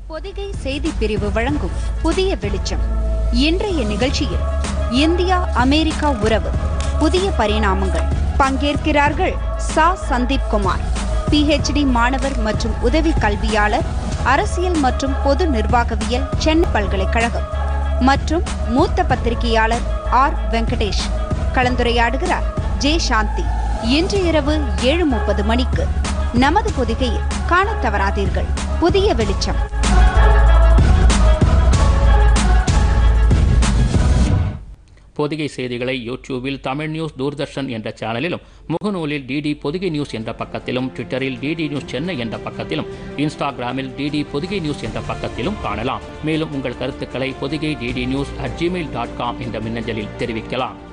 பொதிகை செய்தி பிரிவு வழங்கும் புதிய வெளிச்சம் இன்றைய நிகழ்ச்சியில் இந்தியா அமெரிக்கா உறவு புதிய பரிணாமங்கள் பங்கேற்கிறார்கள் சா சந்தீப் குமார் பிஹெச்டி மாணவர் மற்றும் உதவி கல்வியாளர் அரசியல் மற்றும் பொது நிர்வாகவியல் சென்னை பல்கலைக்கழகம் மற்றும் மூத்த பத்திரிகையாளர் ஆர் வெங்கடேஷ் கலந்துரையாடுகிறார் ஜே சாந்தி இன்று இரவு ஏழு முப்பது மணிக்கு நமது பொதிகையில் காணத் தவறாதீர்கள் புதிய வெளிச்சம் பொதிகை செய்திகளை யூடியூபில் தமிழ் நியூஸ் தூர்தர்ஷன் என்ற சேனலிலும் முகநூலில் டிடி பொதிகை நியூஸ் என்ற பக்கத்திலும் ட்விட்டரில் டிடி நியூஸ் சென்னை என்ற பக்கத்திலும் இன்ஸ்டாகிராமில் டிடி பொதிகை நியூஸ் என்ற பக்கத்திலும் காணலாம் மேலும் உங்கள் கருத்துக்களை Podhigai DD news at Gmail dot com என்ற மின்னஞ்சலில் தெரிவிக்கலாம்